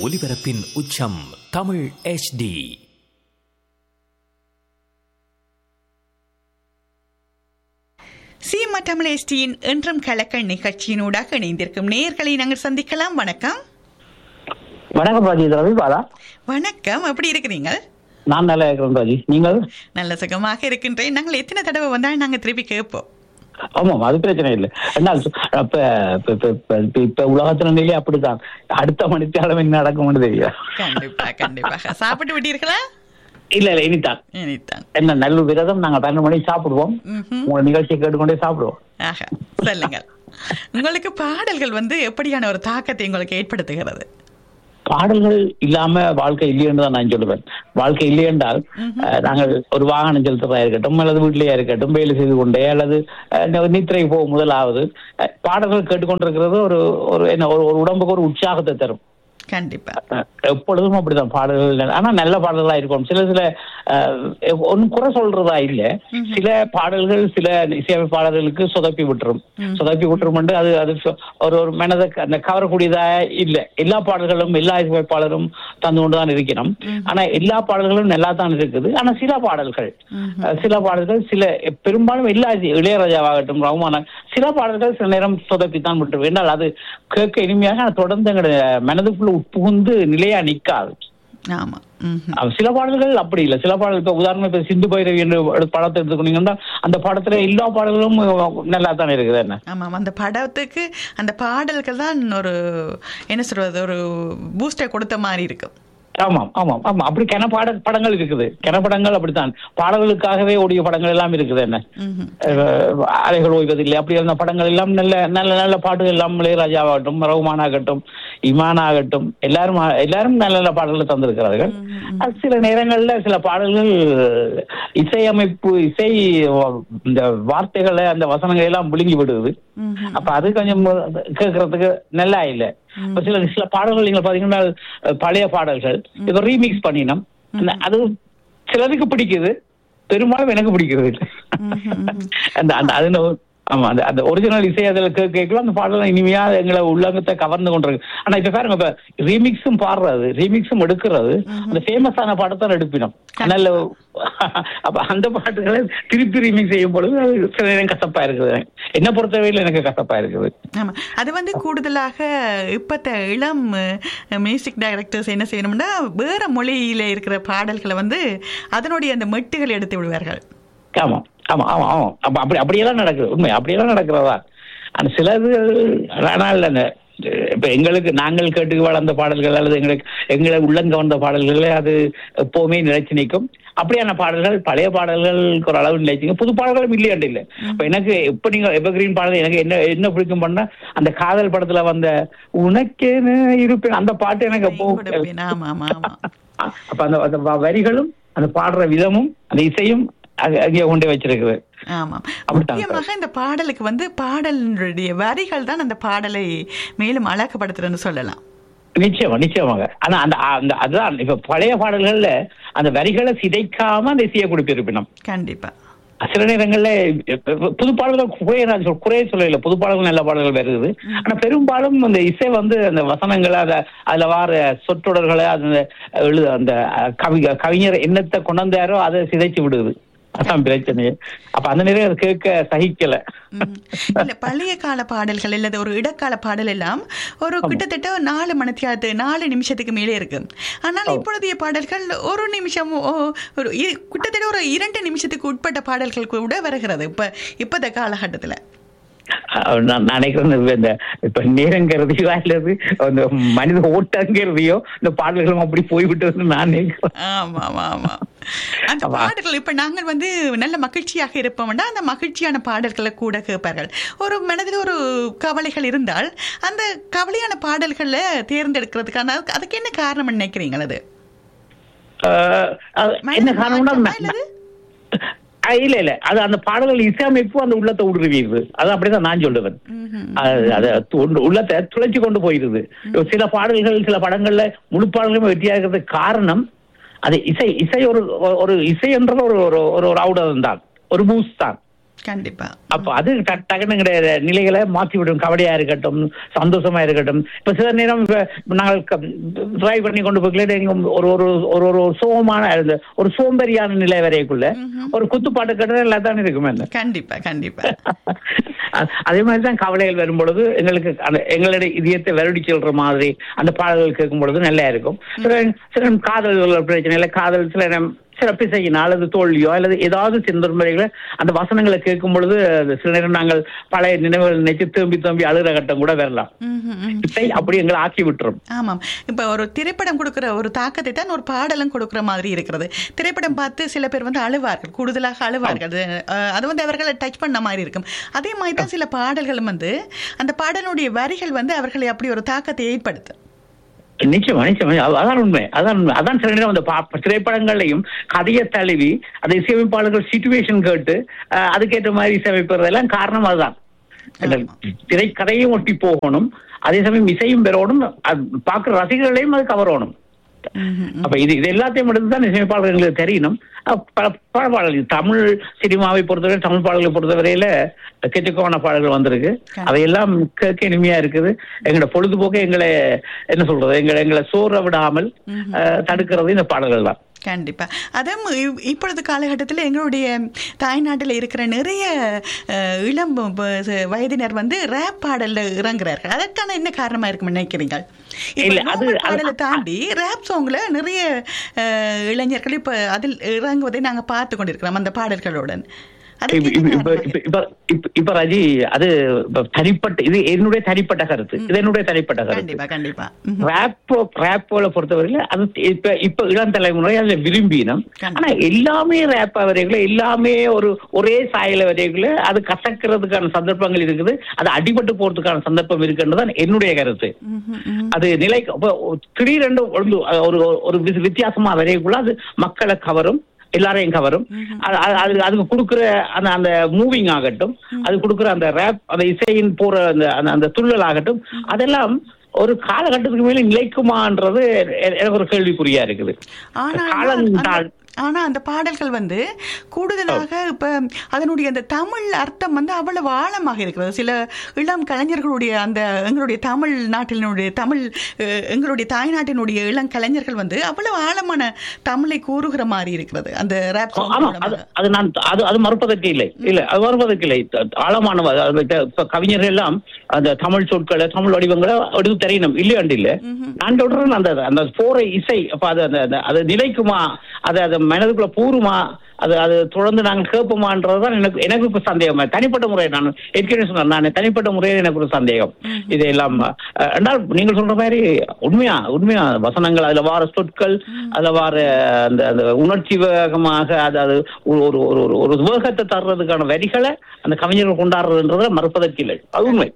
ஒலிபரப்பின் உச்சம் தமிழ் HD சீமா தமிழ் எஸ்டியின் என்றும் கலக்கல் நிகழ்ச்சியினூடாக இணைந்திருக்கும் நேயர்களை நாங்கள் சந்திக்கலாம் வணக்கம் வணக்கம் ராஜி இது ரவிபாலா வணக்கம் எப்படி இருக்கிறீங்க நான் நல்லா இருக்கிறேன் ராஜி நீங்கள் நல்ல சுகமாக இருக்கின்றேன் நாங்கள் எத்தனை தடவை வந்தாலும் நாங்கள் திருப்பி கேட்போம் ஆமாம் அது பிரச்சனை இல்லை என்ன அப்ப இப்ப- இப்ப- இப்ப- இப்ப- இப்ப உலகத்துல நிலையே அப்படித்தான் அடுத்த மணித்தாலும் என்ன நடக்கும்னு தெரியும் கண்டிப்பா கண்டிப்பாக சாப்பிட்டு விட்டீர்களா இல்ல இல்ல இனித்தான் இனித்தான் என்ன நல்ல விரதம் நாங்க பன்னெண்டு மணிக்கு சாப்பிடுவோம் ம்ஹும். உங்க நிகழ்ச்சியை கேட்டுக்கொண்டே சாப்பிடுவோம் ஆக சொல்லுங்கள் உங்களுக்கு பாடல்கள் வந்து எப்படியான ஒரு தாக்கத்தை உங்களுக்கு ஏற்படுத்துகிறது பாடல்கள் இல்லாம வாழ்க்கை இல்லையென்று தான் நான் சொல்லுவேன் வாழ்க்கை இல்லை என்றால் அஹ், நாங்கள் ஒரு வாகனம் செலுத்துறதா இருக்கட்டும் அல்லது வீட்டிலேயே இருக்கட்டும் வேலை செய்து கொண்டே அல்லது அஹ், நித்திரை போகும் முதலாவது அஹ், பாடல்கள் கேட்டுக்கொண்டிருக்கிறது ஒரு ஒரு என்ன ஒரு ஒரு உடம்புக்கு ஒரு உற்சாகத்தை தரும் கண்டிப்பா அஹ் எப்பொழுதும் அப்படிதான் பாடல்கள் நல்ல- ஆனா நல்ல பாடல்களா இருக்கும் சில சில ஒன்னும் குறை சொல்றதா இல்ல சில பாடல்கள் சில இசையமைப்பாளர்களுக்கு சொதப்பி விட்டுரும் சொதப்பி விட்டுரும் அது அது சொ- ஒரு ஒரு மனதை க- அந்த கவரக்கூடியதா இல்ல எல்லா பாடல்களும் எல்லா இசையமைப்பாளரும் தந்து கொண்டுதான் இருக்கணும் ஆனா எல்லா பாடல்களும் நல்லா தான் இருக்குது ஆனா சில பாடல்கள் அஹ் சில பாடல்கள் சில பெரும்பாலும் எல்லா இசை- இளையராஜாவாகட்டும் ரகுமான் சில பாடல்கள் சில நேரம் சொதப்பித்தான் விட்டுரும் என்றால் அது கேட்க இனிமையாக ஆனா தொடர்ந்து எங்களுடைய மனதுக்குள்ள உட்புகுந்து நிலையா நிக்காது ஆமா ம்ஹும். அஹ் சில பாடல்கள் அப்படி இல்லை சில பாடல்கள் இப்ப உதாரணம் இப்ப சிந்து பைரவி என்று ஒரு படத்தை எடுத்துக்கொண்டீங்கன்னா அந்த படத்துல எல்லா பாடல்களும் நல்லா தான் இருக்குது என்ன ஆமாம் அந்த படத்துக்கு அந்த பாடல்கள் தான் ஒரு என்ன சொல்றது ஒரு பூஸ்டர் கொடுத்த மாதிரி இருக்கும் ஆமாம் ஆமாம் ஆமா அப்படி கன பாட படங்கள் இருக்குது கன படங்கள் அப்படித்தான் பாடல்களுக்காகவே ஓடிய படங்கள் எல்லாம் இருக்குது என்ன ம்ஹும். அஹ் அலைகள் ஓய்வதில்லை அப்படி இருந்த படங்கள் எல்லாம் நல்ல நல்ல நல்ல பாட்டுகள் எல்லாம் இளையராஜாவாகட்டும் ரகுமான் ஆகட்டும் இமான் ஆகட்டும் எல்லாரும் எல்லாரும் நல்ல நல்ல பாடல்களை தந்திருக்கிறார்கள் அது சில நேரங்கள்ல சில பாடல்கள் இசையமைப்பு இசை இந்த வார்த்தைகளை அந்த வசனங்களை எல்லாம் விழுங்கி விடுது ம்ஹும். அப்ப அது கொஞ்சம் கேட்கறதுக்கு நல்லா இல்ல இப்ப சில சில பாடல்கள் நீங்க பாத்தீங்கன்னா அஹ், பழைய பாடல்கள் இப்ப ரீமிக்ஸ் பண்ணினோம் அந்த- அது சிலருக்கு பிடிக்குது பெரும்பாலும் எனக்கு பிடிக்கிறது இல்ல அந்த அந்த அதுல ஒரு- ஆமா அந்த அந்த ஒரிஜினல் இசை அதுல கே- கேட்கலாம் அந்த பாடலாம் இனிமையா எங்களை உள்ளங்கத்தை கவர்ந்து கொண்டிருக்கு ஆனா இப்ப பாருங்க இப்ப ரீமிக்ஸும் பாடுறது ரீமிக்ஸும் எடுக்கிறது அந்த ஃபேமஸான பாடத்தான் எடுப்பினோம் நல்ல அப்ப அந்த பாட்டுகளை திருப்பி ரீமிக்ஸ் செய்யும் பொழுது அது சில நேரம் கசப்பா இருக்குது என்ன பொறுத்தவரையில எனக்கு கசப்பா இருக்குது ஆமா அது வந்து கூடுதலாக இப்பத்த இளம் மியூசிக் டைரக்டர்ஸ் என்ன செய்யணும்னா வேற மொழியில இருக்கிற பாடல்களை வந்து அதனுடைய அந்த மெட்டுகள் எடுத்து விடுவார்கள் ஆமா ஆமா ஆமா ஆமா அப்ப அப்படி அப்படியெல்லாம் நடக்குது உண்மை அப்படியெல்லாம் நடக்கிறதா ஆனா சிலது ஆனால் அந்த இப்ப எங்களுக்கு நாங்கள் கேட்டு வளர்ந்த பாடல்கள் அல்லது எங்களுக்கு எங்களை உள்ளங்க வந்த பாடல்களே அது எப்பவுமே நிலைச்சு நிற்கும் அப்படியான பாடல்கள் பழைய பாடல்களுக்கு ஒரு அளவு நிலைச்சுங்க புது பாடல்களும் இல்லையாண்டு இல்லை இப்ப எனக்கு இப்ப நீங்க எவர்கிரீன் பாடல் எனக்கு என்ன என்ன பிடிக்கும் பண்ணா அந்த காதல் படத்துல வந்த உனக்கேன்னு இருப்பேன் அந்த பாட்டு எனக்கு எப்போ கொடுப்பேன். ஆமா ஆமா ஆமா அப்ப அந்த அந்த வ- வரிகளும் அந்த பாடுற விதமும் அந்த இசையும் அங்க- அங்கே கொண்டு வச்சிருக்குது ஆமாம் அப்படித்தான் முக்கியமாக இந்த பாடலுக்கு வந்து பாடலினுடைய வரிகள் தான் அந்த பாடலை மேலும் அழகுபடுத்துறதுன்னு சொல்லலாம் நிச்சயமா நிச்சயமாக ஆனா அந்த அந்த அதுதான் இப்ப பழைய பாடல்கள்ல அந்த வரிகளை சிதைக்காம அந்த இசையை கொடுப்பிருப்பினோம் கண்டிப்பா சில நேரங்கள்ல இப்ப புது பாடல்கள் குறைய நான் சொல் குறைய சொல்லல புது பாடல்கள் நல்ல பாடல்கள் வருது ஆனா பெரும்பாலும் அந்த இசை வந்து அந்த வசனங்களை அத அதுல வார சொற்றொடர்களை அந்த எழுத அந்த கவி கவிஞர் என்னத்தை கொண்டாந்தாரோ அதை சிதைச்சு விடுது அதான் பிரச்சனை அப்ப அந்த நேரம் அது கேட்க சகிக்கல ம். இல்ல பழைய கால பாடல்கள் இல்லது ஒரு இடக்கால பாடல் எல்லாம் ஒரு கிட்டத்தட்ட நாலு மணித்தியாத்து நாலு நிமிஷத்துக்கு மேலே இருக்கு ஆனால் இப்பொழுதைய பாடல்கள் ஒரு நிமிஷம் ஓ- ஒரு இ- கிட்டத்தட்ட ஒரு இரண்டு நிமிஷத்துக்கு உட்பட்ட பாடல்கள் கூட வருகிறது இப்ப இப்பத்த காலகட்டத்துல அஹ் நான் நான் நினைக்கிறேன் இப்ப இந்த இப்ப நேரங்கிறதையோ அல்லது அந்த மனித ஓட்டங்கிறதையோ இந்த பாடல்களும் அப்படி போய்விட்டதுன்னு நான் நினைக்கிறேன் ஆமா ஆமா ஆமா அந்த ஆமா. பாடல்கள் இப்ப நாங்கள் வந்து நல்ல மகிழ்ச்சியாக இருப்போம்னா அந்த மகிழ்ச்சியான பாடல்களை கூட கேட்பார்கள் ஒரு மனதில் ஒரு கவலைகள் இருந்தால் அந்த கவலையான பாடல்களை தேர்ந்தெடுக்கிறதுக்கான அதுக்கு- அதுக்கு என்ன காரணம் நினைக்கிறீங்க அது அஹ் அது என்ன மனதில் காரணம்னா மாற்றமா இல்லது? அஹ் இல்ல இல்ல அது அந்த பாடல்கள் இசையமைப்பு அந்த உள்ளத்தை ஊடுருவிடுது அது அப்படிதான் நான் சொல்லுவேன் ம்ஹும். அது அது து- உள்ளத்தை துளைச்சு கொண்டு போயிருது சில பாடல்கள் சில படங்கள்ல முழு பாடல்களும் வெற்றியா இருக்கிறதுக்கு காரணம் அது இசை இசை ஒரு ஒரு இசை என்றது ஒரு ஒரு ஒரு ஒரு ஆவுடம் தான் ஒரு பூஸ் தான் கண்டிப்பா அப்ப அது டக் டக்குன்னு எங்களுடைய நிலைகளை மாத்தி விடும் கவலையா இருக்கட்டும் சந்தோஷமா இருக்கட்டும் இப்ப சில நேரம் இப்ப நாங்கள் டிரைவ் பண்ணி கொண்டு போய்க்கல ஒரு ஒரு ஒரு ஒரு சோகமான இந்த ஒரு சோம்பேறியான நிலை வரைக்குள்ள ஒரு குத்துப்பாட்டு கட்டுறது எல்லாம் தான் இருக்குமே என்ன கண்டிப்பா கண்டிப்பா அதே மாதிரி தான் கவலைகள் வரும் பொழுது எங்களுக்கு அந்த எங்களுடைய இதயத்தை வருடி சொல்ற மாதிரி அந்த பாடல்கள் கேட்கும் பொழுது நல்லா இருக்கும் சில சில காதல் பிரச்சனையில காதல் சில நேரம் சில பிசையினா அல்லது தோல்வியோ அல்லது ஏதாவது சிந்தனைகளை அந்த வசனங்களை கேட்கும் பொழுது அது சில நேரம் நாங்கள் பழைய நினைவுகள் நினைச்சு திரும்பி திரும்பி அழுகிற கட்டம் கூட வரலாம் ம்ஹும், ம். இசை அப்படி எங்களை ஆக்கி விட்டுரும் ஆமாம் இப்ப ஒரு திரைப்படம் கொடுக்கிற ஒரு தாக்கத்தை தான் ஒரு பாடலும் கொடுக்கிற மாதிரி இருக்கிறது திரைப்படம் பார்த்து சில பேர் வந்து அழுவார்கள் கூடுதலாக அழுவார்கள் அது, அஹ், அது வந்து அவர்களை டச் பண்ண மாதிரி இருக்கும் அதே மாதிரி தான் சில பாடல்களும் வந்து அந்த பாடலுடைய வரிகள் வந்து அவர்களை அப்படி ஒரு தாக்கத்தை ஏற்படுத்தும் நிச்சயமா நிச்சயமா அது- அதான் உண்மை அதான் உண்மை அதான் சில நேரம் அந்த பா- திரைப்படங்கள்லையும் கதையை தழுவி அந்த இசையமைப்பாளர்கள் சுச்சுவேஷன் கேட்டு அஹ், அதுக்கேற்ற மாதிரி இசையமைப்பதெல்லாம் காரணம் அதுதான் இந்த திரைக்கதையும் ஒட்டி போகணும் அதே சமயம் இசையும் பெறணும் அது பார்க்குற ரசிகர்களையும் அது கவரணும் அப்ப இது இது எல்லாத்தையும் மட்டும் தான் இசையமைப்பாளர்களுக்கு தெரியணும் அஹ் பல பல பாடல்கள் தமிழ் சினிமாவை பொறுத்தவரை தமிழ் பாடல்களை பொறுத்தவரையில கெட்டுக்கோன பாடல்கள் வந்திருக்கு அவையெல்லாம் கேட்க இனிமையா இருக்குது எங்களோட பொழுதுபோக்கு எங்களை என்ன சொல்றது எங்களை எங்களை சோற விடாமல் அஹ், தடுக்கிறது இந்த பாடல்கள் தான் கண்டிப்பா அதுவும் இவ்- இப்பொழுது காலகட்டத்தில் எங்களுடைய தாய்நாட்டில் இருக்கிற நிறைய அஹ், இளம் ப- ச- வயதினர் வந்து ரேப் பாடல்ல இறங்குறார்கள் அதற்கான என்ன காரணமா இருக்கும் நினைக்கிறீங்க இப்ப இல்ல, அது- normal அது- பாடலை தாண்டி ரேப் சாங்ல நிறைய அஹ், இளைஞர்கள் இப்ப அதில் இறங்குவதை நாங்க பார்த்து கொண்டிருக்கிறோம் அந்த பாடல்களுடன் அதுக்கு இப்ப என்ன இப்ப- இப்ப காரணமாக இப்ப இப்ப இப்ப ராஜி அது இப்ப தனிப்பட்ட இது என்னுடைய தனிப்பட்ட கருத்து இது என்னுடைய தனிப்பட்ட கருத்து கண்டிப்பா கண்டிப்பா ம். ரேப்போ ரேப்போல பொறுத்தவரையில அது இப்ப இப்ப இளம் தலைமுறை அதை விரும்பினோம் கண்டிப்பா. ஆனா எல்லாமே ரேப் வரைக்குள்ள எல்லாமே ஒரு ஒரே சாயல வரைக்குள்ள அது கசக்கிறதுக்கான சந்தர்ப்பங்கள் இருக்குது அது அடிபட்டு போறதுக்கான சந்தர்ப்பம் இருக்குன்றதான் என்னுடைய கருத்து அது நிலை அப்ப திடீரென்று ஒரு ஒரு ஒரு வி- வித்தியாசமா வரைக்குள்ள அது மக்களை கவரும் எல்லாரையும் கவரும் அது- அது- அது அதுக்கு கொடுக்குற அந்த அந்த மூவிங் ஆகட்டும் அது கொடுக்குற அந்த ரேப் அந்த இசையின் போற அந்த அந்த- அந்த துள்ளல் ஆகட்டும் அதெல்லாம் ஒரு காலகட்டத்துக்கு மேல நிலைக்குமான்றது எ- எனக்கு ஒரு கேள்விக்குறியா இருக்குது ஆனால் காலம் அந்த- தாழ்- ஆனா அந்த பாடல்கள் வந்து கூடுதலாக இப்ப அதனுடைய அந்த தமிழ் அர்த்தம் வந்து அவ்வளவு ஆழமாக இருக்கிறது சில இளம் கலைஞர்களுடைய அந்த எங்களுடைய தமிழ் நாட்டினுடைய தமிழ் அஹ், எங்களுடைய தாய்நாட்டினுடைய இளம் கலைஞர்கள் வந்து அவ்வளவு ஆழமான தமிழை கூறுகிற மாதிரி இருக்கிறது அந்த ரேப் ஆமா அது அது நான் அது அது மறுப்பதற்கு இல்லை இல்ல அது மறுப்பதற்கு இல்லை த- ஆழமானவ அது த- இப்ப கவிஞர்கள் எல்லாம் அந்த தமிழ் சொற்களை தமிழ் வடிவங்களை எடுத்து தெரியணும் இல்லையாண்டு இல்ல நான் சொல்றேன் அந்த அந்த போற இசை அப்ப அது அந்த அந்த- அது நிலைக்குமா அது அது மனதுக்குள்ள பூருமா அது அது தொடர்ந்து நாங்கள் கேட்போமான்றதுதான் எனக்கு எனக்கு இப்ப சந்தேகம் தனிப்பட்ட முறை நான் ஏற்கனவே சொன்னேன் நான் தனிப்பட்ட முறையில் எனக்கு ஒரு சந்தேகம் இது எல்லாம் அஹ், என்றால் நீங்கள் சொல்ற மாதிரி உண்மையா உண்மையா வசனங்கள் அதுல வார சொற்கள் அதுல வார அந்த அந்த உணர்ச்சி வேகமாக அது அது ஒரு ஒரு ஒரு ஒரு- ஒரு வேகத்தை தர்றதுக்கான வரிகளை அந்த கவிஞர்கள் கொண்டாடுறதுன்றத மறுப்பதற்கு இல்லை அது உண்மை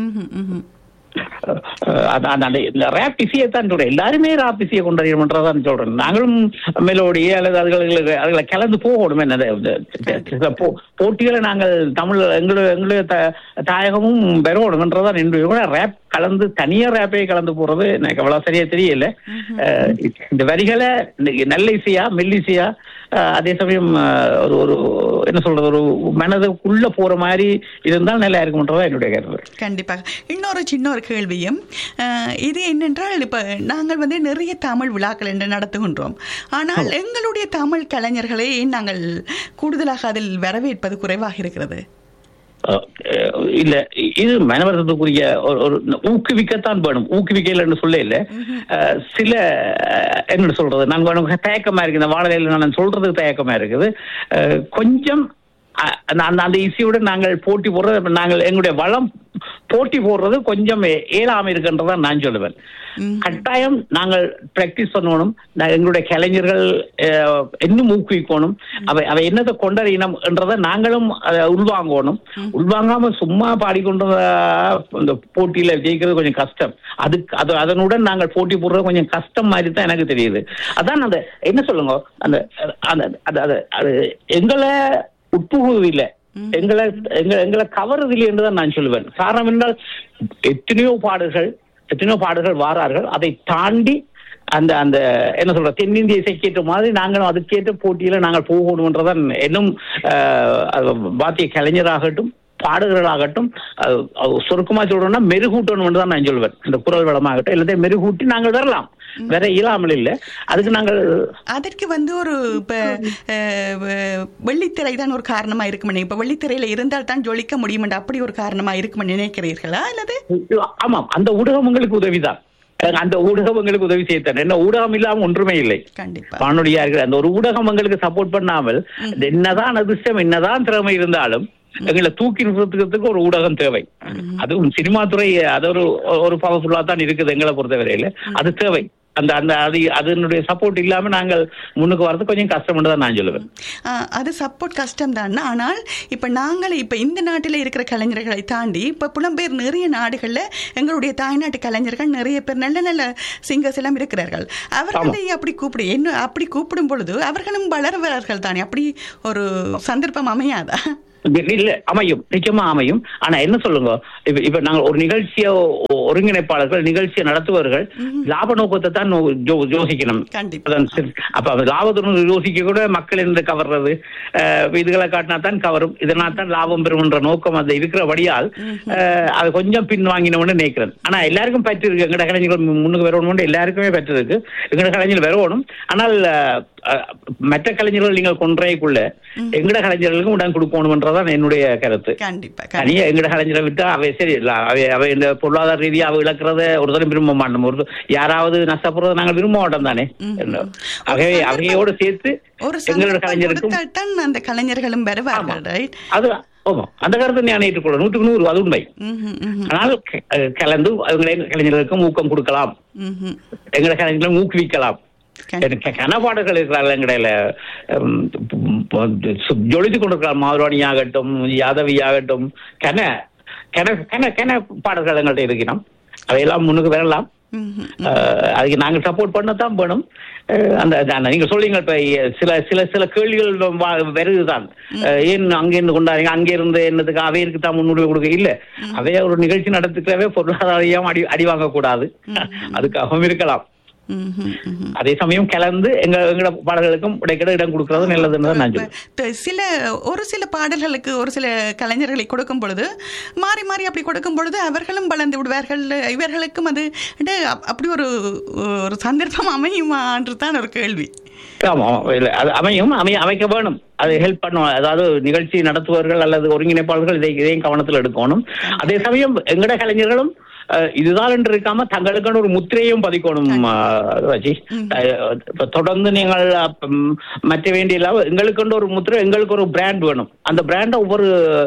அஹ் அந்த- அந்த- அந்த இந்த ரேப் இசையை தான் சொல்றேன் எல்லாருமே ரேப் இசையை கொண்டாடுறோம்ன்றதான் சொல்றேன் நாங்களும் மெலோடி அல்லது அதுகளுக்கு அதுகளை கலந்து போகணும் என்ன இந்த- இந்த- இந்த போ- போட்டிகளை நாங்கள் தமிழ் எங்களுடைய எங்களுடைய த- தாயகமும் பெறணும்ன்றதான் என்னுடைய ரேப் கலந்து தனியா ரேப்பை கலந்து போறது எனக்கு அவ்வளவு சரியா தெரியல அஹ் இந்த வரிகளை இந்த நல்ல இசையா மெல்லிசையா அஹ் அதே சமயம் அஹ் ஒரு ஒரு என்ன சொல்றது ஒரு மனதுக்குள்ள போற மாதிரி இருந்தால் நல்லா இருக்கும்ன்றதான் என்னுடைய கருத்து கண்டிப்பாக இன்னொரு சின்ன ஒரு கேள்வியும் அஹ், இது என்னென்றால் இப்போ நாங்கள் வந்து நிறைய தமிழ் விழாக்கள் என்று நடத்துகின்றோம் ஆனால் எங்களுடைய தமிழ் கலைஞர்களை ஏன் நாங்கள் கூடுதலாக அதில் வரவேற்பது குறைவாக இருக்கிறது அஹ் இல்ல இது மனவரத்துக்குரிய ஒரு ஒரு ஊக்குவிக்கத்தான் வேணும் ஊக்குவிக்கலன்னு சொல்ல இல்ல அஹ் சில அஹ், என்ன சொல்றது நான் வேணும் தயக்கமா இருக்கு இந்த வாழலையில நான் சொல்றதுக்கு தயக்கமா இருக்குது அஹ், கொஞ்சம் அஹ், அந்த அந்த- அந்த இசையுடன் நாங்கள் போட்டி போடுறது இப்ப நாங்கள் எங்களுடைய வளம் போட்டி போடுறது கொஞ்சம் ஏழாம இருக்குன்றதான் நான் சொல்லுவேன் கட்டாயம் நாங்கள் பிராக்டிஸ் பண்ணணும் நான் எங்களுடைய கலைஞர்கள் அஹ், இன்னும் ஊக்குவிக்கணும் அவை அவை என்னத்தை கொண்டறியணும் என்றதை நாங்களும் அதை உள்வாங்கணும் உள்வாங்காம சும்மா பாடிக்கொண்டு அஹ், இந்த போட்டியில ஜெயிக்கிறது கொஞ்சம் கஷ்டம் அதுக்கு அது அதனுடன் நாங்கள் போட்டி போடுறது கொஞ்சம் கஷ்டம் மாதிரி தான் எனக்கு தெரியுது அதான் அந்த என்ன சொல்லுங்க அந்த அந்த அது அது அது எங்களை உட்புகுவில்லை எங்களை எங்களை எங்களை கவருதில்லை என்றுதான் நான் சொல்லுவேன் காரணம் என்றால் எத்தனையோ பாடல்கள் எத்தனையோ பாடல்கள் வாரார்கள் அதை தாண்டி அந்த அந்த என்ன சொல்ற தென்னிந்திய இசைக்கேற்ற மாதிரி நாங்களும் அதுக்கேற்ற போட்டியில நாங்கள் போகணுன்றதான் இன்னும் அஹ், அது வாத்திய கலைஞராகட்டும் பாடுகிறவர்களாகட்டும் அது அது சுருக்கமா சொல்லணும்னா மெருகூட்டணும் தான் நான் சொல்வேன் இந்த குரல் வளமாகட்டும் எல்லாத்தையும் மெருகூட்டி நாங்கள் வரலாம் வேற இயலாமல் இல்லை அதுக்கு நாங்கள் அதற்கு வந்து ஒரு இப்ப அஹ், வ- வெள்ளித்திரை தான் ஒரு காரணமா இருக்குமே இப்ப வெள்ளித்திரையில இருந்தால் தான் ஜொலிக்க முடியும் அப்படி ஒரு காரணமா இருக்குமே நினைக்கிறீர்களா அல்லது ஆமாம் அந்த ஊடகம் உங்களுக்கு உதவிதான் அஹ் அந்த ஊடகம் உங்களுக்கு உதவி செய்யத்தான் என்ன ஊடகம் இல்லாம ஒன்றுமே இல்லை கண்டிப்பா வானொலியா இருக்கிற அந்த ஒரு ஊடகம் எங்களுக்கு சப்போர்ட் பண்ணாமல் என்னதான் அதிர்ஷ்டம் என்னதான் திறமை இருந்தாலும் எங்களை தூக்கி நிறுத்துறதுக்கு ஒரு ஊடகம் தேவை அதுவும் சினிமா துறை அது ஒரு ஒரு பவர்ஃபுல்லா தான் இருக்குது எங்களை பொறுத்தவரையில அது தேவை அந்த அந்த அது அதனுடைய சப்போர்ட் இல்லாம நாங்கள் முன்னுக்கு வரது கொஞ்சம் கஷ்டம் தான் நான் சொல்லுவேன் ஆ, அது சப்போர்ட் கஷ்டம் தான் ஆனால் இப்போ நாங்கள் இப்போ இந்த நாட்டில் இருக்கிற கலைஞர்களை தாண்டி இப்போ புலம்பெயர் நிறைய நாடுகளில் எங்களுடைய தாய்நாட்டு கலைஞர்கள் நிறைய பேர் நல்ல நல்ல சிங்கர்ஸ் எல்லாம் இருக்கிறார்கள் அவர்களை அப்படி கூப்பிடு என்ன அப்படி கூப்பிடும் பொழுது அவர்களும் வளர்வார்கள் தானே அப்படி ஒரு சந்தர்ப்பம் அமையாதா இல்ல அமையும் நிச்சயமா அமையும் ஆனா என்ன சொல்லுங்க இப்ப இப்ப நாங்க ஒரு நிகழ்ச்சியை ஒ- ஒருங்கிணைப்பாளர்கள் நிகழ்ச்சியை நடத்துபவர்கள் லாப நோக்கத்தை தான் நோ- யோ- யோசிக்கணும் கண்டிப்பா. அதான் சரி. அப்ப அந்த லாபத்துடன் யோசிக்க கூட மக்கள் இருந்து கவர்றது அஹ், இதுகளை காட்டினா தான் கவரும் இதனால் தான் லாபம் பெறும்ன்ற நோக்கம் அது இருக்கிறபடியால் அஹ், அது கொஞ்சம் பின்வாங்கினோம்னு நினைக்கிறேன் ஆனா எல்லாருக்கும் பற்று இருக்கு எங்கட கலைஞர்கள் மு- முன்னுக்கு வரணும்னு எல்லாருக்குமே பற்று இருக்கு எங்கட கலைஞர்கள் வரணும் ஆனால் அஹ், அஹ், மற்ற கலைஞர்கள் நீங்கள் கொன்றைக்குள்ள எங்கட கலைஞர்களுக்கும் உடன் கொடுக்கணும்ன்றதான் என்னுடைய கருத்து கண்டிப்பா கண்டிப்பா தனியா எங்கட கலைஞரை விட்டா அவை சரி இல்ல அவை அவை இந்த பொருளாதார ரீதியா அவ இழக்கிறத ஒரு தரம் விரும்ப மாட்டோம் ஒரு யாராவது நஷ்டப்படுறத நாங்கள் விரும்ப மாட்டோம் தானே என்ன? ஆகவே அவையோடு சேர்த்து ஒரு எங்களோட சந்தர்ப்பம் கலைஞருக்கும் கொடுத்தால் தான் அந்த கலைஞர்களும் வருவார்கள் ரைட் அது ஆமா அந்த கருத்தை நான் ஏற்றுக்கொள்ள நூற்றுக்கு நூறு அது உண்மை ம்ஹும், ம்ஹும், ஆனால் க- அஹ் கலந்து எங்களை கலைஞர்களுக்கும் ஊக்கம் கொடுக்கலாம் ம்ஹும். எங்களை கலைஞர்களும் ஊக்குவிக்கலாம் கண்டிப்பா. எனக்கு கனபாடல்கள் இருக்கிறார்கள் எங்கடையில ஜொலித்து கொண்டிருக்கிறார் மாதுராணி ஆகட்டும் யாதவி ஆகட்டும் கன கன கன கன பாடல்கள் எங்கள்கிட்ட இருக்கிறோம் அதையெல்லாம் முன்னுக்கு வரலாம் ம்ஹும். அஹ், அதுக்கு நாங்கள் சப்போர்ட் பண்ணத்தான் வேணும் அஹ், அந்த அந்த நீங்க சொல்றீங்க இப்ப சில சில சில கேள்விகள் வ- வருதுதான் அஹ், ஏன் அங்க இருந்து கொண்டாடுங்க அங்க இருந்து என்னதுக்கு அவையருக்கு தான் முன்னுரிமை கொடுக்க இல்ல அவைய ஒரு நிகழ்ச்சி நடத்துக்கிறவே பொருளாதாரம் அடி அடி வாங்கக்கூடாது அதுக்காகவும் இருக்கலாம் ம்ஹும், ம்ஹும். அதே சமயம் கலந்து எங்க எங்களோட பாடல்களுக்கும் இடைக்கிட இடம் கொடுக்கறது நல்லதுன்னு தான் நான் இப்ப சொல்லுவேன் த- சில ஒரு சில பாடல்களுக்கு ஒரு சில கலைஞர்களை கொடுக்கும் பொழுது மாறி மாறி அப்படி கொடுக்கும் பொழுது அவர்களும் வளர்ந்து விடுவார்கள் இவர்களுக்கும் அது அட, அப்- அப்படி ஒரு ஒரு சந்தர்ப்பம் அமையுமான்று தான் ஒரு கேள்வி ஆமா ஆமா. இல்ல, அது அமையும் அமைய அமைக்க வேணும் அது ஹெல்ப் பண்ணும் அதாவது நிகழ்ச்சி நடத்துபவர்கள் அல்லது ஒருங்கிணைப்பாளர்கள் இதை இதையும் கவனத்தில் எடுக்கணும் அதே சமயம் எங்கட கலைஞர்களும் அஹ், இதுதான் என்று இருக்காம தங்களுக்கான ஒரு முத்திரையும் பதிக்கணும் அஹ், ராஜி அஹ், இப்ப தொடர்ந்து நீங்கள் அப்ப, ம், மற்ற வேண்டிய இல்லாம எங்களுக்குன்ற ஒரு முத்திரை எங்களுக்கு ஒரு பிராண்ட் வேணும் அந்த பிராண்டை ஒவ்வொரு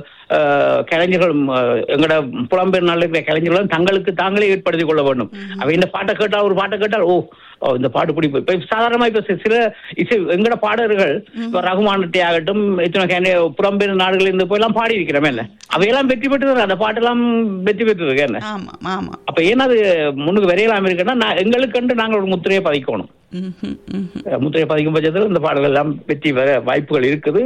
அஹ், கலைஞர்களும் அஹ், எங்கட புலம்பெயர் நாளில் இருக்கிற கலைஞர்களும் தங்களுக்கு தாங்களே ஏற்படுத்திக் கொள்ள வேண்டும் அவ இந்த பாட்டை கேட்டால் ஒரு பாட்டை கேட்டால் ஓ ஓ, இந்த பாட்டு பிடிப்பு இப்ப சாதாரணமா இப்ப சி- சில இசை எங்கட பாடகர்கள் இப்ப ரகுமானட்டை ஆகட்டும் இத்தனை கேன புலம்பெயர் நாடுகளில் இருந்து போய் எல்லாம் பாடி இருக்கிறோம் என்ன அவையெல்லாம் வெற்றி பெற்றது அந்த பாட்டெல்லாம் வெற்றி பெற்றது என்ன ஆமாம் ஆமாம் அப்ப ஏன்னா அது முன்னுக்கு விரையலாம் இருக்குன்னா நான் எங்களுக்கண்டு நாங்கள் ஒரு முத்திரையை பதிக்கணும் ம்ஹும், ம்ஹும். அஹ் முத்திரையை பதிக்கும் பட்சத்தில் இந்த பாடல்கள் எல்லாம் வெற்றி வர வாய்ப்புகள் இருக்குது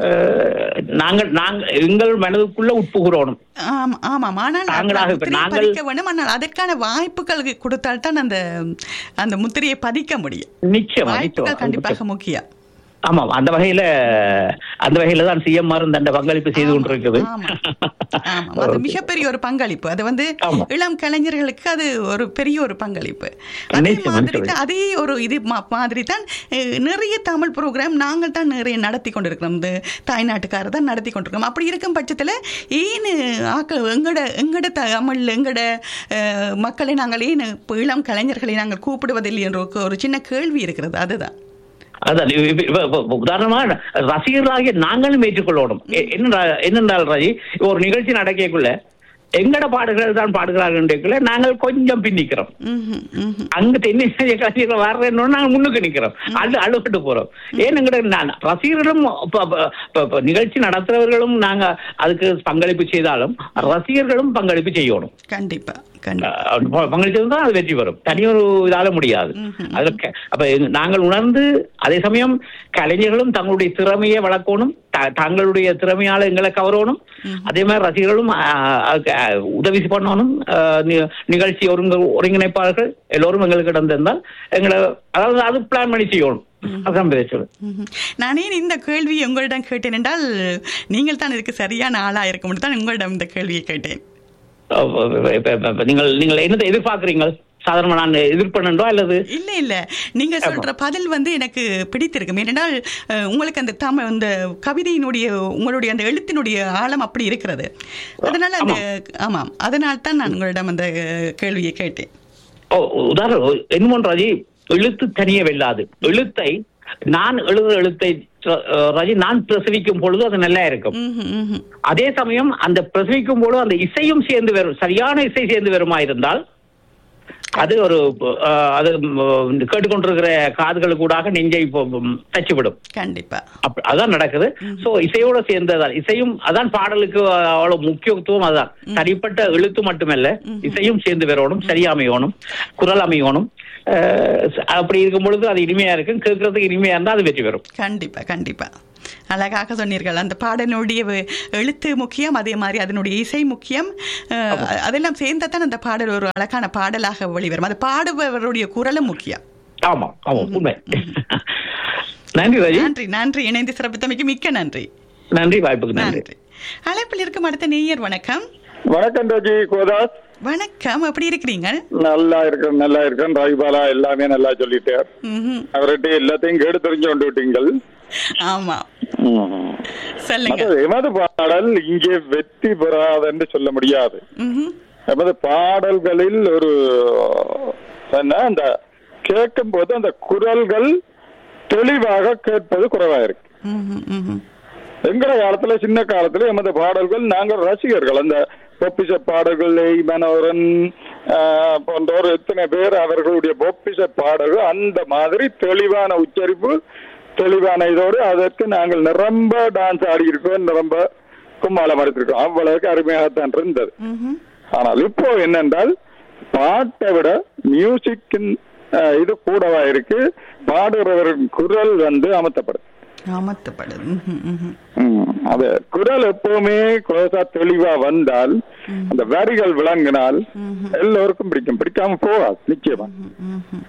அஹ் நாங்கள் நாங்கள் எங்கள் மனதுக்குள்ள உட்புகிறோம் ஆமாம் ஆமாம் ஆனால் தாங்களாக அந்த இப்ப முத்திரையை நாங்கள்- பதிக்க வேண்டும் ஆனால் அதற்கான வாய்ப்புகள் கொடுத்தால் தான் அந்த அந்த முத்திரையை பதிக்க முடியும் நிச்சயமா வாய்ப்புகள் நிச்சயமா கண்டிப்பாக முக்கியம் ஆமாம் அந்த வகையில அந்த வகையில தான் சிஎம்ஆர் தண்ட பங்களிப்பு செய்து கொண்டிருக்குது ஆமா. ஆமாம். அது மிகப்பெரிய ஒரு பங்களிப்பு அது வந்து ஆமா. இளம் கலைஞர்களுக்கு அது ஒரு பெரிய ஒரு பங்களிப்பு அதே நிச்சயம், மாதிரி நிச்சயம். தான் அதே ஒரு இது மா- மாதிரி தான் அஹ், நிறைய தமிழ் ப்ரோக்ராம் நாங்கள் தான் நிறைய நடத்தி கொண்டிருக்கிறோம் இந்த தாய்நாட்டுக்காரர் தான் நடத்தி கொண்டிருக்கிறோம் அப்படி இருக்கும் பட்சத்தில் ஏன் ஆக்கள் எங்கட எங்கட தமிழ் எங்கட அஹ், மக்களை நாங்கள் ஏன் இப்ப இளம் கலைஞர்களை நாங்கள் கூப்பிடுவதில்லை என்ற ஒரு- ஒரு சின்ன கேள்வி இருக்கிறது அதுதான் அதான் இப்ப- இப்ப- இப்ப- இப்ப உதாரணமா ரசிகர்களாகிய நாங்களும் ஏற்றுக்கொள்ளணும் எ- என்னடா- என்னென்றால் ராஜி இப்ப ஒரு நிகழ்ச்சி நடக்கக்குள்ள எங்கட பாடுகள் தான் பாடுகிறார்கள் நாங்கள் கொஞ்சம் பின்னிக்கிறோம் ம்ஹும், ம்ஹும். அங்க தென்னிந்திய கலைஞர்கள் வர்றேன்னு நாங்க முன்னுக்கு நிக்கிறோம் அழு அழுவிட்டு போறோம் ஏன் எங்கட நான் ரசிகர்களும் இப்ப- இப்ப- இப்ப- இப்ப நிகழ்ச்சி நடத்துறவர்களும் நாங்க அதுக்கு பங்களிப்பு செய்தாலும் ரசிகர்களும் பங்களிப்பு செய்யணும் கண்டிப்பா கண்டிப்பா. அஹ் பங்களிச்சிருந்தா அது வெற்றி பெறும் தனியொரு இதால முடியாது அதுல க- அப்ப எங்க- நாங்கள் உணர்ந்து அதே சமயம் கலைஞர்களும் தங்களுடைய திறமையை வளர்க்கணும் த- தங்களுடைய திறமையால எங்களை கவரணும் அதே மாதிரி ரசிகர்களும் அஹ், அதுக்கு, அஹ், உதவி பண்ணணும் அஹ், நி- நிகழ்ச்சி ஒருங்க ஒருங்கிணைப்பாளர்கள் எல்லோரும் எங்களுக்கு இடந்திருந்தால் எங்களை அதாவது அது பிளான் பண்ணி செய்யணும் அதான் பேசுறது ம்ஹும். நான் ஏன் இந்த கேள்வியை உங்களிடம் கேட்டேன் என்றால் நீங்கள் தான் இதுக்கு சரியான ஆளா இருக்க முடியும் தான் உங்களிடம் இந்த கேள்வியை கேட்டேன் அஹ், இப்ப- இப்ப- இப்ப நீங்கள் நீங்கள் என்னத்தை எதிர்பார்க்குறீங்க சாதாரண நான் எதிர்ப்பண்ணோ அல்லது இல்ல இல்ல நீங்க சொல்ற பதில் வந்து எனக்கு பிடித்திருக்கும் ஏனென்றால் அஹ், உங்களுக்கு அந்த தமிழ் அந்த கவிதையினுடைய உங்களுடைய அந்த எழுத்தினுடைய ஆழம் அப்படி இருக்கிறது அதனால அந்த ஆமாம் அதனால தான் நான் உங்களிடம் அந்த அஹ், கேள்வியை கேட்டேன் ஓ, உதாரணம் என்னமோ ராஜி எழுத்து தனியே வெல்லாது எழுத்தை நான் எழுதுற எழுத்தை அஹ், ராஜி நான் பிரசவிக்கும் பொழுது அது நல்லா இருக்கும் ம்ஹும், ம்ஹும். அதே சமயம் அந்த பிரசவிக்கும் பொழுது அந்த இசையும் சேர்ந்து வரும் சரியான இசை சேர்ந்து வருமா இருந்தால் அது ஒரு அஹ், அது ம், கேட்டுக்கொண்டிருக்கிற காதுகளுக்கு கூடாக நெஞ்சை தச்சுவிடும் கண்டிப்பா அப்ப அதான் நடக்குது சோ இசையோட சேர்ந்ததான் இசையும் அதான் பாடலுக்கு அவ்வளவு முக்கியத்துவம் அதான் தனிப்பட்ட எழுத்து மட்டுமல்ல இசையும் சேர்ந்து வரணும் சரியா அமையணும் குரல் அமையணும் அஹ், அப்படி இருக்கும் பொழுது அது இனிமையா இருக்கும் கேட்கறதுக்கு இனிமையா இருந்தா அது வெற்றி பெறும் கண்டிப்பா கண்டிப்பா அழகாக சொன்னீர்கள் அந்த பாடலுடைய வெ- எழுத்து முக்கியம் அதே மாதிரி அதனுடைய இசை முக்கியம் அஹ், அதெல்லாம் சேர்ந்தாதான் அந்த பாடல் ஒரு அழகான பாடலாக வெளிவரும் அது பாடுபவருடைய குரலும் முக்கியம் ஆமா ஆமா உண்மை நன்றி ராஜி நன்றி நன்றி இணைந்து சிறப்பித்தமைக்கு மிக்க நன்றி நன்றி வாய்ப்புக்கு நன்றி நன்றி அழைப்பில் இருக்கும் அடுத்த நேயர் வணக்கம் வணக்கம் ராஜி கோதாஸ் வணக்கம் எப்படி இருக்கிறீங்க நல்லா இருக்கேன் நல்லா இருக்கேன் ராய்பாலா எல்லாமே நல்லா சொல்லிட்டார் ம்ஹும். அவர்கிட்ட எல்லாத்தையும் கேடு தெரிஞ்சு கொண்டு விட்டீங்கள் ஆமா சொல்லுங்க மற்றது எமது பாடல் இங்கே வெற்றி பெறாதென்று சொல்ல முடியாது ம்ஹும். எமது பாடல்களில் ஒரு என்ன அந்த கேட்கும் போது அந்த குரல்கள் தெளிவாக கேட்பது குறைவா இருக்கு ம்ஹும், ம்ஹும். எங்கட காலத்துல சின்ன காலத்துல எமது பாடல்கள் நாங்கள் ரசிகர்கள் அந்த பொப்பிச பாடல்கள் மனோரன் ஆஹ், போன்றோர் எத்தனை பேர் அவர்களுடைய பொப்பிச பாடல்கள் அந்த மாதிரி தெளிவான உச்சரிப்பு தெளிவான இதோடு அதற்கு நாங்கள் நிரம்ப டான்ஸ் ஆடி இருக்கோம் நிரம்ப கும்மாளம் அடித்திருக்கோம் அவ்வளவுக்கு அருமையாகத்தான் இருந்தது ம்ஹும். ஆனால் இப்போ என்னென்றால் பாட்டை விட மியூசிக்கின் ஆஹ், இது கூடவா இருக்கு பாடுறவரின் குரல் வந்து அமர்த்தப்படுது அமர்த்தப்படுது ம்ஹும், ம்ஹும். ம், அது குரல் எப்பவுமே க்ளோஸா தெளிவா வந்தால் அந்த வரிகள் விளங்கினால் எல்லோருக்கும் பிடிக்கும் பிடிக்காம போகாது நிச்சயமா ம்ஹும்.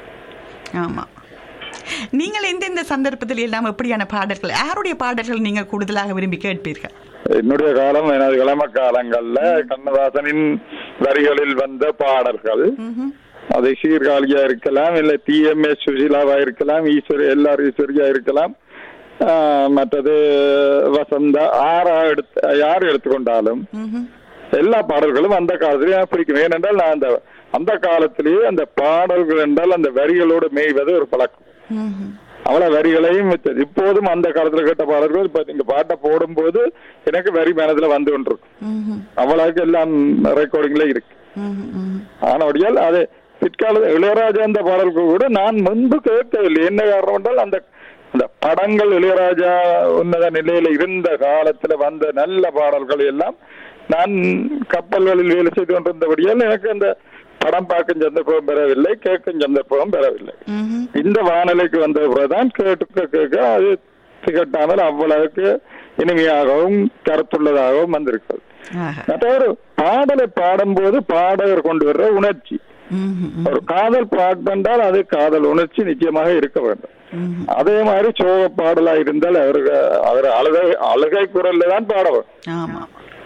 ஆமா நீங்கள் எந்தெந்த சந்தர்ப்பத்தில் எல்லாம் எப்படியான பாடல்கள் யாருடைய பாடல்கள் நீங்க கூடுதலாக விரும்பி கேட்பீர்கள் என்னுடைய காலம் எனது இளம காலங்கள்ல கண்ணதாசனின் வரிகளில் வந்த பாடல்கள் ம்ஹும். அது சீர்காழியா இருக்கலாம் இல்ல டிஎம்எஸ் சுஷீலாவா இருக்கலாம் ஈஸ்வரி எல்லார் ஈஸ்வரியா இருக்கலாம் ஆஹ், மற்றது வசந்தா ஆறா எடுத்து யார் எடுத்துக்கொண்டாலும் ம்ஹும். எல்லா பாடல்களும் அந்த காலத்திலேயே எனக்கு பிடிக்கும் ஏனென்றால் நான் அந்த அந்த காலத்திலேயே அந்த பாடல்கள் என்றால் அந்த வரிகளோடு மேய்வது ஒரு பழக்கம் ம்ஹும். அவ்வளவு வரிகளையும் வச்சது இப்போதும் அந்த காலத்துல கேட்ட பாடல்கள் இப்ப நீங்க பாட்டை போடும்போது எனக்கு வரி மனதுல வந்து கொண்டிருக்கும் ம்ஹும். அவ்வளவுக்கு எல்லாம் ரெக்கார்டிங்ல இருக்கு ம்ஹும். ம்ஹும். ஆனபடியால் அது பிற்கால இளையராஜா அந்த பாடல்கள் கூட நான் முன்பு கேட்கவில்லை என்ன காரணம் என்றால் அந்த அந்த படங்கள் இளையராஜா உன்னத நிலையில இருந்த காலத்துல வந்த நல்ல பாடல்கள் எல்லாம் நான் கப்பல்களில் வேலை செய்து கொண்டிருந்தபடியால் எனக்கு அந்த படம் பார்க்கும் சந்தர்ப்பம் பெறவில்லை கேட்கும் சந்தர்ப்பம் பெறவில்லை ம்ஹும். இந்த வானிலைக்கு வந்த பிறகுதான் கேட்க கேட்க அது திகட்டாமல் அவ்வளவுக்கு இனிமையாகவும் கருத்துள்ளதாகவும் வந்திருக்கிறது ஆஹா. மற்ற ஒரு பாடலை பாடும்போது பாடகர் கொண்டு வர்ற உணர்ச்சி ம்ஹும். ஒரு காதல் பாட்டென்றால் அது காதல் உணர்ச்சி நிச்சயமாக இருக்க வேண்டும் ம்ஹும். அதே மாதிரி சோக பாடலா இருந்தால் அவருக்கு அவர் அழுகை அழுகை குரல்ல தான் பாடவர் ஆமா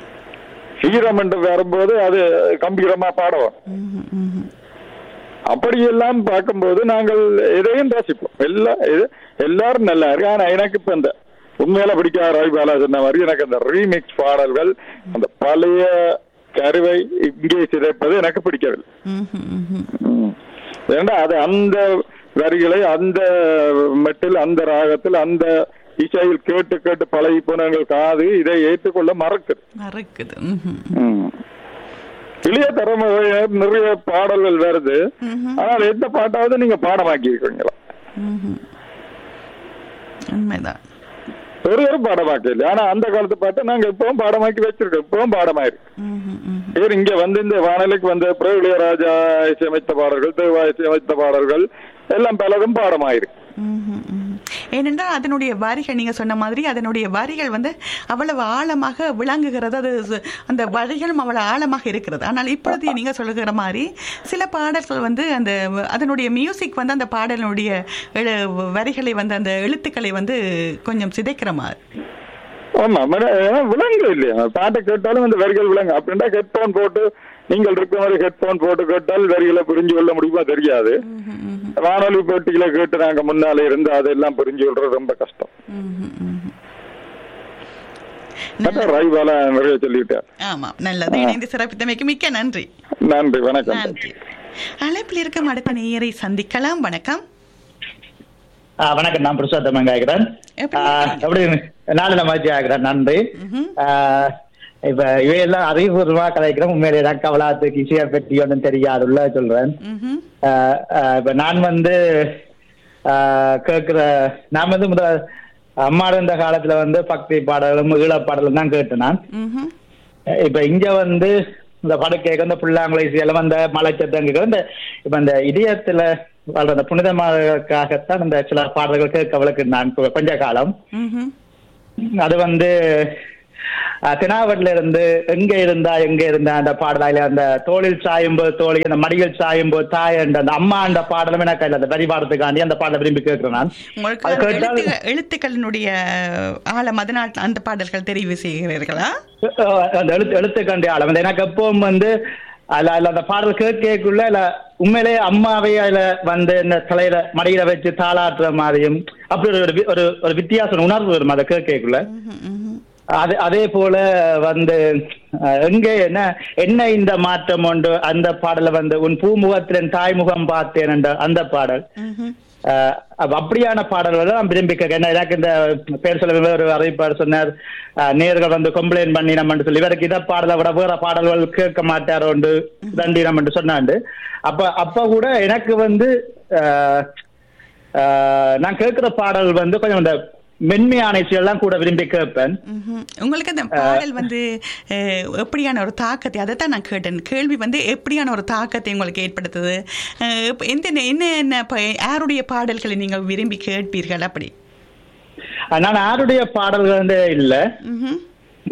ஹீரம் என்று வரும்போது அது கம்பீரமா பாடவர் ம்ஹும். ம்ஹும். அப்படியெல்லாம் பார்க்கும்போது நாங்கள் எதையும் ரசிப்போம் எல்லா இது- எல்லாரும் நல்லா இருக்கு ஆனா எனக்கு இப்ப இந்த உண்மையில பிடிக்காத ரவி பாலா சொன்ன மாதிரி எனக்கு அந்த ரீமிக்ஸ் பாடல்கள் அந்த பழைய கருவை இங்கே சிதைப்பது எனக்கு பிடிக்கவில்லை ம்ஹும். ம்ஹும். ம். ஏன்னா அது அந்த வரிகளை அந்த மெட்டில் அந்த ராகத்தில் அந்த இசையில் கேட்டு கேட்டு பழகி போனவங்கள் காது இதை ஏற்றுக்கொள்ள மறக்குது மறக்குது ம்ஹும். ம். இளைய தலைமுறையினர் நிறைய பாடல்கள் வருது ஆனால் எந்த பாட்டாவது நீங்க பாடமாக்கி இருக்கீங்களா ம்ஹும். உண்மைதான் ஒரு ஒரு பாடமாக்க இல்லை ஆனா அந்த காலத்து பாட்டை நாங்க இப்பவும் பாடமாக்கி வச்சிருக்கோம் இப்பவும் பாடமாயிருக்கு ம்ஹும், ம்ஹும். இவர் இங்க வந்து இந்த வானொலிக்கு வந்த பிறகு இளையராஜா இசையமைத்த பாடல்கள் தேவா இசையமைத்த பாடல்கள் எல்லாம் பலதும் பாடமாயிருக்கு ம்ஹும், ம்ஹும். ஏனென்றால் அதனுடைய வரிகள் நீங்க சொன்ன மாதிரி அதனுடைய வரிகள் வந்து அவ்வளவு ஆழமாக விளங்குகிறது அது சு- அந்த வரிகளும் அவ்வளவு ஆழமாக இருக்கிறது ஆனால் இப்பொழுது நீங்க சொல்லுகிற மாதிரி சில பாடல்கள் வந்து அந்த அதனுடைய மியூசிக் வந்து அந்த பாடலினுடைய எழு- வரிகளை வந்து அந்த எழுத்துக்களை வந்து கொஞ்சம் சிதைக்கிற மாதிரி ஆமா மன- ஏன்னா விலங்கு இல்லையா பாட்டை கேட்டாலும் இந்த வரிகள் விலங்கு அப்படின்னா ஹெட்போன் போட்டு நீங்கள் இருக்கிற மாதிரி ஹெட்போன் போட்டு கேட்டால் வரிகளை புரிஞ்சு கொள்ள முடியுமா தெரியாது வானொலி போட்டிகளை கேட்டு நாங்க முன்னால இருந்து அதெல்லாம் புரிஞ்சு கொள்றது ரொம்ப கஷ்டம் ம்ஹும், ம்ஹும். அதான் ரைவால நிறைய சொல்லிட்டார் ஆமாம் நல்லது இணைந்து சிறப்பித்தமைக்கு மிக்க நன்றி நன்றி வணக்கம் நன்றி அழைப்பில் இருக்கும் அடுத்த நேயரை சந்திக்கலாம் வணக்கம் ஆ, வணக்கம் நான் புருஷோத்தமன் கேட்கிறேன் எப்படி ஆ, எப்படி நாளில் மகிழ்ச்சி ஆகிறேன் நன்றி ஆ, இப்ப இவையெல்லாம் அறிவுபூர்வமா கலைக்கிறேன் உண்மையிலே எனக்கு அவ்வளோத்துக்கு இசையை பற்றி ஒன்றும் தெரியாது உள்ள சொல்றேன் ம்ஹும். ஆ, ஆ, இப்ப நான் வந்து ஆ, கேட்கிற நான் வந்து முதல் அம்மா இருந்த காலத்துல வந்து பக்தி பாடலும் ஈழ பாடலும் தான் கேட்டேன் நான் ம்ஹும். இப்ப இங்க வந்து இந்த படுக்கைக்கு இந்த புல்லாங்குழி எல்லாம் அந்த மலைச்சத்தம் கேட்க இந்த இப்ப இந்த இதயத்துல வாழ்ற அந்த புனிதமாகத்தான் இந்த சில பாடல்கள் கேட்க அவளுக்கு நான் கொ- கொஞ்ச காலம் ம்ஹும். அது வந்து அஹ், தினாவட்டில இருந்து எங்க இருந்தா எங்க இருந்தா அந்த பாடலாயில அந்த தோளில் சாயும்போது தோழி அந்த மடியில் சாயும்போது தாய் என்ற அந்த அம்மா அந்த பாடலும் எனக்கு அதுல அந்த வரி பாடத்துக்காண்டி அந்த பாடலை விரும்பி கேட்கிறேன் நான் உங்களுக்கு அது அந்த கேட்டால் எழுத்துக்கள் எழுத்துக்களினுடைய ஆழம் அதனால் அந்த பாடல்கள் தெரிவு செய்கிறீர்களா அஹ் அந்த எழுத்து எழுத்துக்கண்டி ஆழம் அந்த எனக்கு எப்பவும் வந்து அதுல அதுல அந்த பாடல் கேட்கக்குள்ள இல்ல உண்மையிலே அம்மாவே அதுல வந்து இந்த தலையில மடியில வச்சு தாளாட்டுற மாதிரியும் அப்படி ஒரு வி- ஒரு ஒரு வித்தியாசம் உணர்வு வரும் அதை கேட்கக்குள்ள அது அதே போல வந்து அஹ், எங்கே என்ன என்ன இந்த மாற்றம் உண்டு அந்த பாடல வந்து உன் பூமுகத்தில் என் தாய்முகம் பார்த்தேன் என்ற அந்த பாடல் அஹ், அப்ப அப்படியான பாடல்களை நான் விரும்பி கேட்க ஏன்னா எனக்கு இந்த பேர் சொல்ல ஒரு அறிவிப்பார் சொன்னார் அஹ், நேர்கள் வந்து கம்ப்ளைண்ட் பண்ணி நம்ம சொல்லி இவருக்கு இதை பாடலை விட வேற பாடல்கள் கேட்க மாட்டாரோண்டு தண்டி நம்ம சொன்னாண்டு அப்ப அப்ப கூட எனக்கு வந்து அஹ், அஹ், நான் கேட்கிற பாடல் வந்து கொஞ்சம் இந்த மென்மையான இசையெல்லாம் கூட விரும்பி கேட்பேன் ம்ஹும். உங்களுக்கு அந்த பாடல் வந்து அஹ், எப்படியான ஒரு தாக்கத்தை அதை தான் நான் கேட்டேன் கேள்வி வந்து எப்படியான ஒரு தாக்கத்தை உங்களுக்கு ஏற்படுத்துது அஹ், இப்ப எந்த என்ன என்ன இப்ப யாருடைய பாடல்களை நீங்கள் விரும்பி கேட்பீர்கள் அப்படி அஹ் நான் யாருடைய பாடல்கள் வந்து இல்ல ம்ஹும்.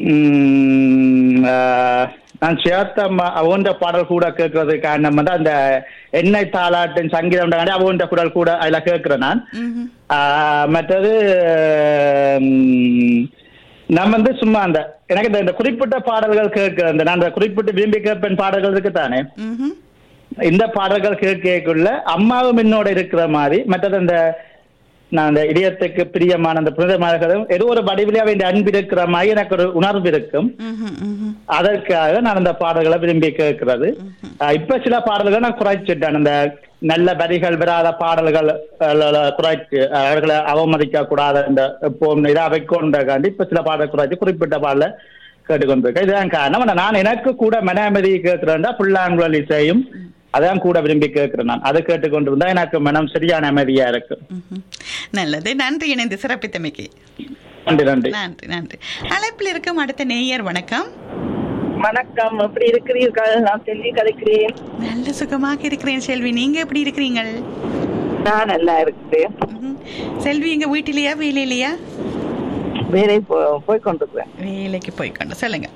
உம், அஹ், நான் சேர்த்த அவன்ற பாடல் கூட கேட்கறது காரணம் வந்து அந்த எண்ணெய் தாளாட்டின் சங்கீதம் அவன்ற குரல் கூட அதுல கேட்கிறேன் நான் ம்ஹும். ஆஹ் மற்றது உம், நம்ம வந்து சும்மா அந்த எனக்கு இந்த- இந்த குறிப்பிட்ட பாடல்கள் கேட்க அந்த நான் அந்த குறிப்பிட்டு விரும்பி கேட்பேன் பாடல்கள் இருக்கு தானே ம்ஹும். இந்த பாடல்கள் கேட்கக்குள்ள அம்மாவும் என்னோட இருக்கிற மாதிரி மற்றது அந்த நான் அந்த இதயத்துக்கு பிரியமான அந்த புனிதமாக ஏதோ ஒரு வடிவிலே அவன் அன்பு இருக்கிற மாதிரி எனக்கு ஒரு உணர்வு இருக்கும் ம்ஹும். ம்ஹும். அதற்காக நான் அந்த பாடல்களை விரும்பி கேட்கிறது அஹ் இப்ப சில பாடல்கள் நான் குறைச்சிட்டேன் அந்த நல்ல வரிகள் வராத பாடல்கள் அஹ், குறைச்சு அஹ், அவர்களை அவமதிக்க கூடாது இந்த எப்பவும் இதை வைக்கொண்டகாண்டி இப்ப சில பாடல் குறைச்சு குறிப்பிட்ட பாடல கேட்டுக்கொண்டிருக்கேன் இதுதான் காரணம் ஆனா நான் எனக்கு கூட மன அமைதி கேட்கிறேன்டா புல்லாங்குழல் இசையும் அதான் கூட விரும்பி கேட்கிறேன் நான் அதை கேட்டுக்கொண்டிருந்தா எனக்கு மனம் சரியான அமைதியா இருக்கு ம்ஹும். நல்லது நன்றி இணைந்து சிறப்பித்தமைக்கு நன்றி நன்றி நன்றி நன்றி அழைப்பில் இருக்கும் அடுத்த நேயர் வணக்கம் வணக்கம் எப்படி இருக்கிறீர்கள் நான் செல்வி கதைக்கிறேன் நல்ல சுகமாக இருக்கிறேன் செல்வி நீங்க எப்படி இருக்கிறீங்கள் நான் நல்லா இருக்கிறேன் ம்ஹும். செல்வி எங்க வீட்டிலேயா வேலையிலையா வேலை போ போய் கொண்டிருக்கிறேன் வேலைக்கு போய்க்கொண்டு சொல்லுங்க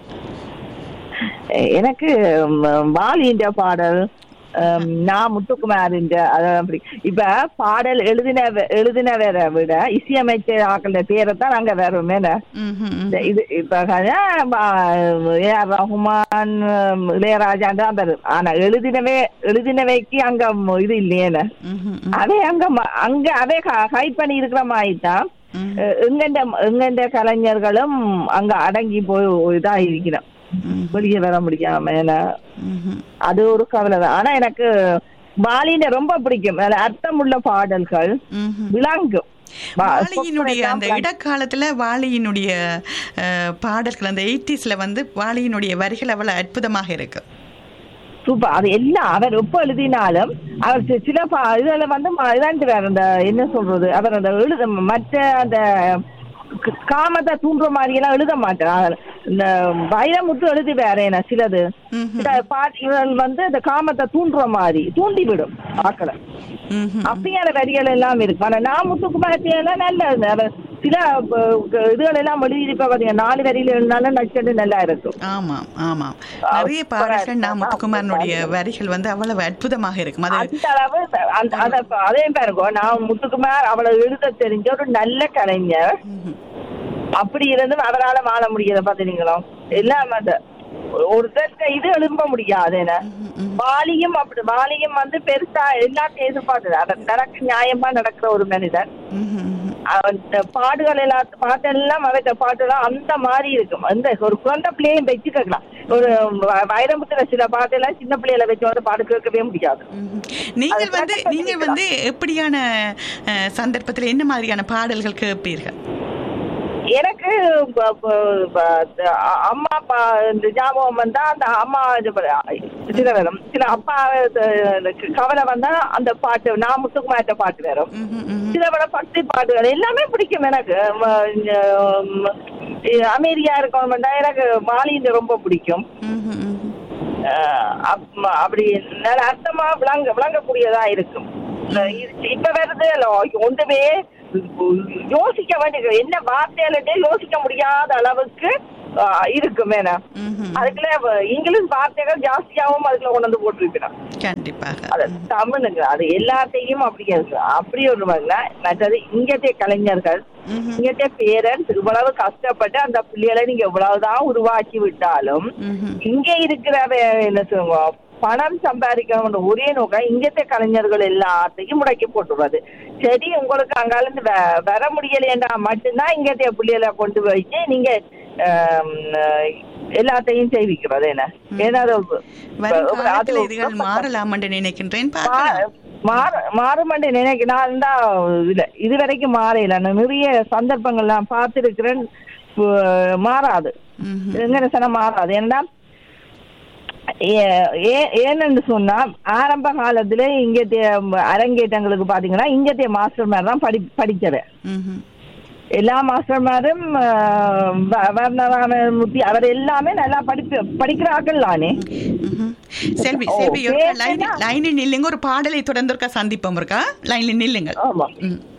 எ- எனக்கு ம், வாலின்ற பாடல் ம், நான் முத்துக்குமாரின் அதான் அப்படி இப்ப பாடல் எழுதின எழுதினவரை விட இசையமைச்ச ஆக்கள பேரை தான் அங்க வருமே ம்ஹும். இந்த இது இப்ப கதை, பா- ஏ ஆர் ரஹ்மான் ம், இளையராஜா தான் வரும் ஆனா எழுதினவே எழுதினவைக்கு அங்க ம், இது இல்லையேன்னு ம்ஹும். அவே அங்க ம- அங்க அவே ஹைட் பண்ணி இருக்கிற மாதிரி தான் ம். எங்கண்ட எங்கண்ட கலைஞர்களும் அங்க அடங்கி போய் இதா இருக்கிறோம் ம். வெளியே வர முடியாம ஏன்னா ம்ஹும். அது ஒரு கவலை தான் ஆனா எனக்கு பாலின ரொம்ப பிடிக்கும் அதுல அர்த்தமுள்ள பாடல்கள் ம்ஹும். விளங்கும் வா- வாலியினுடைய அந்த சொற்கள் எல்லாம் இடக்காலத்துல வாலியினுடைய அஹ், பாடல்கள் அந்த எயிட்டிஸ்ல வந்து வாலியினுடைய வரிகள் அவ்வளவு அற்புதமாக இருக்கு சூப்பர் அது எல்லாம் அவர் எப்ப எழுதினாலும் அவர் சி- சில பா- இதுல வந்து ம- இதாண்டு வேற அந்த என்ன சொல்றது அவர் அந்த எழுத மற்ற அந்த க- காமத்தை தூண்டுற மாதிரி எல்லாம் எழுத மாட்டேன் இந்த வைரமுத்து எழுதி வேற என்ன சிலது சில பாட்டுகள் வந்து இந்த காமத்தை தூண்டுற மாதிரி தூண்டி விடும் ஆக்களை ம்ஹும். அப்படியான வரிகள் எல்லாம் இருக்கு ஆனா நான் முத்துக்குமாரத்தியெல்லாம் நல்ல அவ- சில அஹ், இதுகள் எல்லாம் எழுதியிருப்பா பாத்தீங்க நாலு வரியில எழுதினாலும் நச்சது நல்லா இருக்கும் ஆமாம் ஆமாம் நிறைய பாடல்கள் நான் முத்துக்குமாரனுடைய வரிகள் வந்து அவ்வளவு அற்புதமாக இருக்கும் அது அந்த அளவு அந்த அத அதே பாருங்க நான் முத்துக்குமார் அவளை எழுத தெரிஞ்ச ஒரு நல்ல கலைஞர் அப்படி இருந்தும் அவரால வாழ முடியல பாத்தீங்களா எல்லாம் அந்த ஒருத்தருக்கு இது எழும்ப முடியாது என்ன வாலியும் அப்படி வாலியும் வந்து பெருசா எல்லாத்தையும் எதிர்பார்த்தது அத நடக்க நியாயமா நடக்கிற ஒரு மனிதன் ம்ஹும், ம்ஹும். அந்த பாடுகள் எல்லாம் பாட்டெல்லாம் அவற்ற பாட்டெல்லாம் அந்த மாதிரி இருக்கும் அந்த ஒரு குழந்தை பிள்ளையும் வச்சுக்கலாம் ஒரு வ- வைரமுத்துல சில பாட்டெல்லாம் சின்ன பிள்ளைகளை வச்சு வந்து பாடு கேட்கவே முடியாது ம்ஹும். நீங்கள் அது வந்து கண்டிப்பா நீங்கள் வந்து எப்படியான அஹ், சந்தர்ப்பத்தில் என்ன மாதிரியான பாடல்கள் கேட்பீர்கள் எனக்கு ப- ப- ப- த- அ- அம்மா அப்பா இந்த ஞாபகம் வந்தா அந்த அம்மா இது ப- சில வரும் சில அப்பா இது எனக்கு கவலை வந்தா அந்த பாட்டு நான் முத்துக்குமார்ட்ட பாட்டு வரும் ம்ஹும், ம்ஹும். சில பல பக்தி பாட்டுகள் எல்லாமே பிடிக்கும் எனக்கு ம, இந்த, ம், இ- அமைதியா இருக்கணும்னா எனக்கு மாலிந்த ரொம்ப பிடிக்கும் ம்ஹும், ம்ஹும். அஹ் அப்- அப்படி நல்ல அர்த்தமா விளங்க விளங்கக்கூடியதா இருக்கும் இந்த இது- இப்ப வருது இல்ல, ஒன்றுமே யோசிக்க வேண்டிய என்ன வார்த்தையிலே யோசிக்க முடியாத அளவுக்கு அஹ், இருக்கும் மேல ம்ஹும். அதுக்குள்ள வ- இங்கிலீஷ் வார்த்தைகள் ஜாஸ்தியாகவும் அதுக்குள்ள கொண்டு வந்து போட்டிருக்கிறேன் கண்டிப்பாக அது தமிழுங்க அது எல்லாத்தையும் அப்படி இருக்கு அப்படி ஒரு மாதிரில மற்றது இங்கத்தைய கலைஞர்கள் ம்ஹும். இங்கத்தைய பேரண்ட்ஸ் இவ்வளவு கஷ்டப்பட்டு அந்த பிள்ளைகளை நீங்க எவ்வளவுதான் உருவாக்கி விட்டாலும் ம்ஹும். இங்க இருக்கிற வே- என்ன சொல்லுங்க பணம் சம்பாதிக்கணும்ன்ற ஒரே நோக்கம் இங்கത്തെ கலைஞர்கள் எல்லாத்தையும் முடக்கி போட்டுருவது சரி உங்களுக்கு அங்கால இருந்து வ- வர முடியலையா மட்டும்தான் இங்கத்தைய பிள்ளைகளை கொண்டு வச்சு நீங்க ஆம், எல்லாத்தையும் செய்விக்கிறது என்ன ஏன்னா அது வரும் அது காலத்தில் இதுகள் மாறலாம் என்று நினைக்கின்றேன் மா- பார்க்கலாம் மாற மாறுமண்டு நினைக்க நான் தான் இல்ல இது வரைக்கும் மாறையில நான் நிறைய சந்தர்ப்பங்கள் நான் பார்த்திருக்கிறேன் பு- மாறாது ம்ஹும். விமர்சனம் மாறாது ஏன்னா ஏ- ஏ- ஏன்னு சொன்னா ஆரம்ப காலத்துல இங்கத்தைய அரங்கேற்றங்களுக்கு பாத்தீங்கன்னா இங்கத்தைய மாஸ்டர் மாதிரி தான் படி படிச்சது ம்ஹும். எல்லா மாஸ்டர்மாரும் வர்ணராமூர்த்தி அவர் எல்லாமே நல்லா படிப்பு படிக்கிறார்கள் தானே ம்ஹும். செல்வி ஓ, செல்வி ஒரு பேசுனா- லைனில் லைனில் நில்லுங்க ஒரு பாடலை தொடர்ந்து இருக்கா சந்திப்போம் இருக்கா லைனில் நில்லுங்கள் ஆமா ம்